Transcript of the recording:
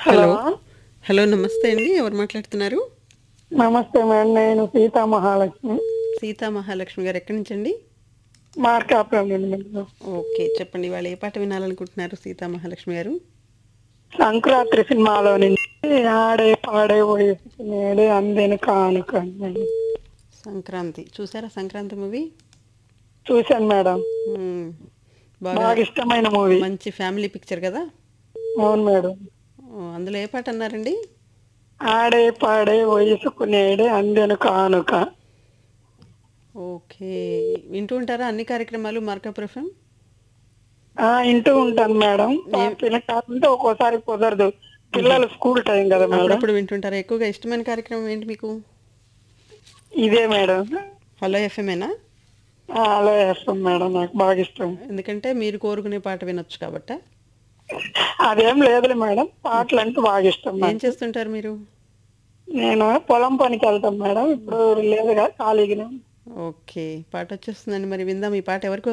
Hello hello hello నమస్తే అండి ఎవరు మాట్లాడుతున్నారు నమస్తే మేడం నేను సీతా మహాలక్ష్మి సీతా మహాలక్ష్మి గారు ఎక్కడి నుంచి అండి మార్కాపురం నుండి మేడం ఓకే చెప్పండి వాళ్ళు ఏ పాట వినాలనుకుంటున్నారు సీతా మహాలక్ష్మి గారు సంక్రాంతి సినిమాలో నుంచి ఆడే పాడే వయసుకునేడే అందేను కానుక మేడం. సంక్రాంతి చూసారా సంక్రాంతి మూవీ చూశాను మేడం బాగా బాగా ఇష్టమైన మూవీ మంచి ఫ్యామిలీ పిక్చర్ కదా అవును మేడం ఓ, అందులో ఏ పాట అన్నారండి ఆడే పాడే వయసుకునేడే అందేను కానుక ఓకే వింటూ ఉంటారా అన్ని కార్యక్రమాలు మార్కాపురం ఎఫ్ఎం ఆ ఇంటూ ఉంటాను మేడం పిల్ల కాకుంటే ఒక్కోసారి కుదరదు పిల్లలు స్కూల్ టైం కదా మేడం అప్పుడప్పుడు వింటుంటారా ఎక్కువగా ఇష్టమైన కార్యక్రమం ఏంటి మీకు ఇదే మేడం హలో ఎఫ్ఎంఏనా ఆ, అలా చేస్తాం మేడం నాకు బాగా ఇష్టం ఎందుకంటే మీరు కోరుకునే పాట వినొచ్చు కాబట్టి అదేం లేదులే మేడం పాటలు అంటే బాగా ఇష్టం ఏం నాకు. చేస్తుంటారు మీరు నేను పొలం పనికి వెళ్తాం మేడం ఇప్పుడు లేదుగా ఖాళీగానే ఓకే పాట వచ్చేస్తుందండి మరి విందాం ఈ పాట ఎవరికి